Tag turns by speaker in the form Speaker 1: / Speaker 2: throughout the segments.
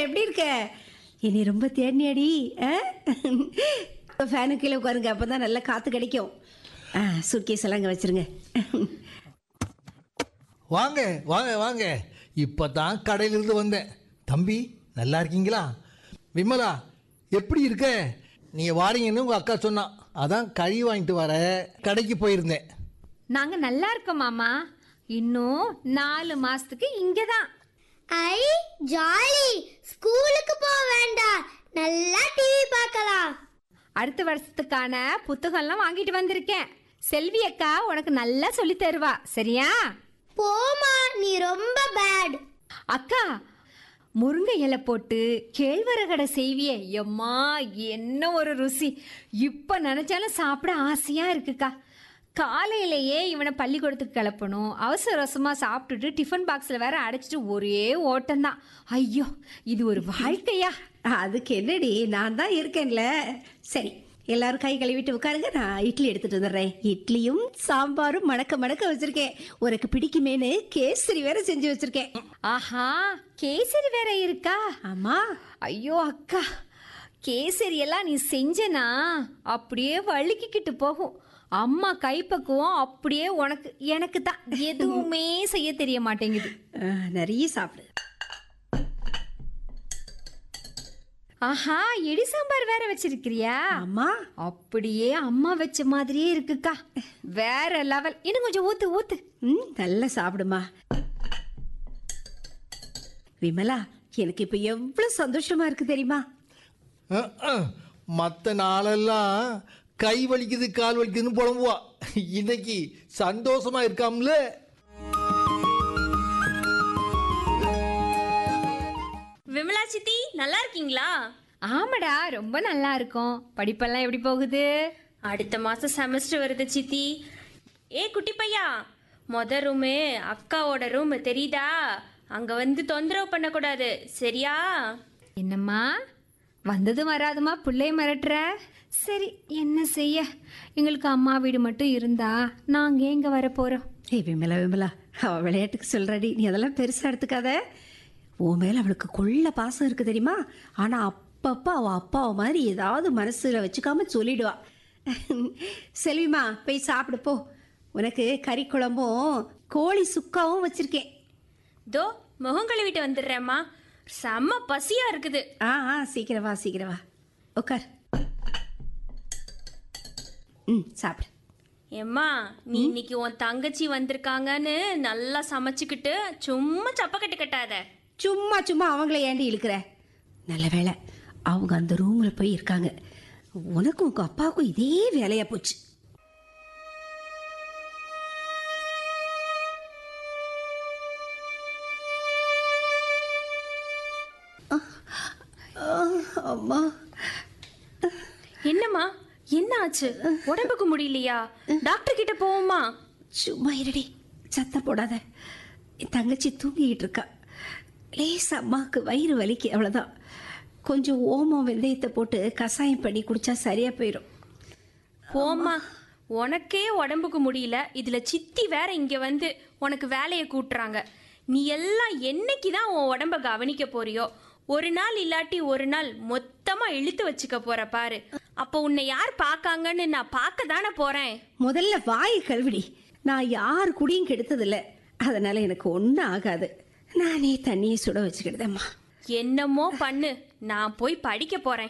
Speaker 1: எப்படி இருக்க என்னை ரொம்ப தேடினியாடி ஃபேனு கீழே உட்காருங்க அப்போ தான் நல்லா காற்று கிடைக்கும் ஆ சூட்கேஸ் எல்லாம் இங்கே வச்சிருங்க
Speaker 2: வாங்க வாங்க வாங்க இப்போ தான் கடையிலிருந்து வந்தேன் தம்பி நல்லா இருக்கீங்களா விமலா எப்படி இருக்க நீங்கள் வாரீங்கன்னு உங்கள் அக்கா சொன்னா அதான் கறி வாங்கிட்டு வர கடைக்கு போயிருந்தேன்
Speaker 3: நாங்க நல்லா இருக்கோம் மாமா இன்னும் நாலு மாசத்துக்கு இங்கதான்
Speaker 4: ஐ ஜாலி ஸ்கூலுக்கு போக வேண்டாம் நல்லா டிவி பார்க்கலாம்
Speaker 3: அடுத்த வருஷத்துக்கான புத்தகம்லாம் வாங்கிட்டு வந்திருக்கேன் செல்வி அக்கா உனக்கு நல்லா சொல்லி தருவா சரியா
Speaker 4: போமா நீ ரொம்ப பேட்
Speaker 3: அக்கா முருங்கை இலை போட்டு கேழ்வரகடை செய்வியே எம்மா என்ன ஒரு ருசி இப்ப நினைச்சாலும் சாப்பிட ஆசையா இருக்குக்கா காலையிலேயே இவனை பள்ளிக்கூடத்துக்கு கிளப்பணும் அவசர அவசரமா சாப்பிட்டுட்டு டிஃபன் பாக்ஸ்ல வேற அடைச்சிட்டு ஒரே ஓட்டம்தான் ஐயோ இது ஒரு வாழ்க்கையா
Speaker 1: அதுக்கு என்னடி நான் தான் இருக்கேன்ல சரி எல்லாரும் கை கழுவிட்டு உட்காருங்க நான் இட்லி எடுத்துட்டு வந்துடுறேன் இட்லியும் சாம்பாரும் மணக்க மணக்க வச்சிருக்கேன் உனக்கு பிடிக்குமேனு கேசரி வேற செஞ்சு வச்சிருக்கேன்
Speaker 3: ஆஹா கேசரி வேற இருக்கா
Speaker 1: ஆமா
Speaker 3: ஐயோ அக்கா கேசரி எல்லாம் நீ செஞ்சனா அப்படியே வழுக்கிக்கிட்டு போகும் அம்மா கைப்பக்குவம் அப்படியே உனக்கு எனக்கு தான் எதுவுமே செய்ய தெரிய மாட்டேங்குது
Speaker 1: ஆ, நிறைய சாப்பிடு
Speaker 3: ஆஹா இடி சாம்பார் வேற வச்சிருக்கிறியா
Speaker 1: ஆமா
Speaker 3: அப்படியே அம்மா வச்ச மாதிரியே இருக்குக்கா வேற லெவல் இன்னும் கொஞ்சம் ஊத்து ஊத்து
Speaker 1: ம் நல்லா சாப்பிடுமா விமலா எனக்கு இப்போ எவ்வளோ சந்தோஷமா இருக்கு தெரியுமா
Speaker 2: மற்ற நாளெல்லாம் கை வலிக்குது கால் வலிக்குதுன்னு புலம்புவா இன்னைக்கு சந்தோஷமா இருக்காம்ல
Speaker 5: விமலா சித்தி நல்லா இருக்கீங்களா
Speaker 3: ஆமாடா ரொம்ப நல்லா இருக்கும் படிப்பெல்லாம் எப்படி போகுது
Speaker 5: அடுத்த மாசம் செமஸ்டர் வருது சித்தி ஏ குட்டி பையா மொத ரூமு அக்காவோட ரூம் தெரியுதா அங்க வந்து தொந்தரவு பண்ணக்கூடாது சரியா
Speaker 3: என்னம்மா வந்ததும் வராதுமா பிள்ளைய மிரட்டுற சரி என்ன செய்ய எங்களுக்கு அம்மா வீடு மட்டும் இருந்தா நாங்க எங்க வர போறோம்
Speaker 1: ஏய் விமலா விமலா அவ விளையாட்டுக்கு சொல்றாடி நீ அதெல்லாம் பெருசா எடுத்துக்காத உன் மேல அவளுக்கு கொள்ள பாசம் இருக்கு தெரியுமா ஆனா அப்பப்ப அவ அப்பாவை மாதிரி ஏதாவது மனசுல வச்சுக்காம சொல்லிடுவா செல்விமா போய் சாப்பிடு போ உனக்கு கறி குழம்பும் கோழி சுக்காவும் வச்சிருக்கேன்
Speaker 5: தோ முகம் கழுவிட்டு வந்துடுறேம்மா செம்ம பசியா இருக்குது
Speaker 1: ஆ ஆ சீக்கிரம் வா சீக்கிரம் வா உட்கார் ம் சாப்பிடு
Speaker 5: ஏம்மா நீ இன்னைக்கு உன் தங்கச்சி வந்திருக்காங்கன்னு நல்லா சமைச்சுக்கிட்டு சும்மா சப்பக்கட்டு கட்டாத
Speaker 1: சும்மா சும்மா அவங்கள ஏண்டி இழுக்கிற நல்ல வேலை அவங்க அந்த ரூமில் போய் இருக்காங்க உனக்கும் உங்க அப்பாவுக்கும் இதே வேலையா போச்சு அம்மா
Speaker 5: என்னம்மா என்ன ஆச்சு உடம்புக்கு முடியலையா டாக்டர் கிட்ட போவோமா
Speaker 1: சும்மா இருடி சத்தம் போடாத என் தங்கச்சி தூங்கிக்கிட்டு இருக்கா லேஸ் அம்மாவுக்கு வயிறு வலிக்கு அவ்வளோதான் கொஞ்சம் ஓமம் வெந்தயத்தை போட்டு கஷாயம் பண்ணி குடிச்சா சரியா போயிடும்
Speaker 5: போம்மா உனக்கே உடம்புக்கு முடியல இதுல சித்தி வேற இங்க வந்து உனக்கு வேலையை கூட்டுறாங்க நீ எல்லாம் என்னைக்கு தான் உன் உடம்ப கவனிக்க போறியோ ஒரு நாள் இல்லாட்டி ஒரு நாள் மொத்தமா இழுத்து வச்சுக்க போற பாரு அப்போ உன்னை யார் பார்க்காங்கன்னு நான் பார்க்க தானே போறேன்
Speaker 1: முதல்ல வாயை கழுவிடி நான் யார் குடியும் கெடுத்ததில்ல அதனால எனக்கு ஒன்றும் ஆகாது நானே தண்ணியை சுட வச்சுக்கிட்டதம்மா
Speaker 5: என்னமோ பண்ணு நான் போய் படிக்க போறேன்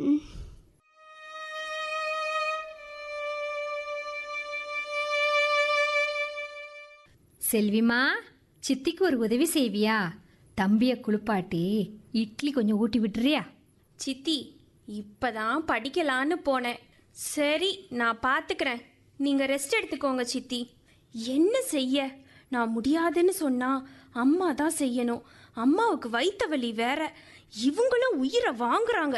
Speaker 3: செல்விமா சித்திக்கு ஒரு உதவி செய்வியா தம்பிய குளிப்பாட்டி இட்லி கொஞ்சம் ஊட்டி விட்டுறியா
Speaker 5: சித்தி இப்பதான் படிக்கலான்னு போனேன் சரி நான் பார்த்துக்கிறேன் நீங்க ரெஸ்ட் எடுத்துக்கோங்க சித்தி என்ன செய்ய நான் முடியாதுன்னு சொன்னா அம்மா தான் செய்யணும் அம்மாவுக்கு வைத்த வலி வேற இவங்களும் உயிரை வாங்குறாங்க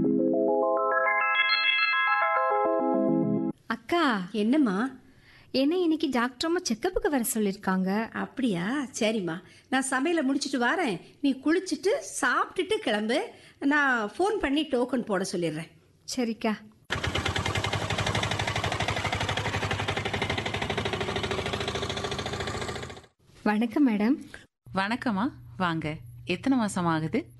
Speaker 3: அக்கா
Speaker 1: என்னம்மா
Speaker 3: என்ன இன்னைக்கு டாக்டரம்மா செக்கப்புக்கு வர சொல்லியிருக்காங்க
Speaker 1: அப்படியா சரிம்மா நான் சமையலை முடிச்சிட்டு வரேன் நீ குளிச்சுட்டு சாப்பிட்டுட்டு கிளம்பு நான் ஃபோன் பண்ணி டோக்கன் போட சொல்லிடுறேன்
Speaker 3: சரிக்கா வணக்கம் மேடம்
Speaker 6: வணக்கம்மா வாங்க எத்தனை மாசம் ஆகுது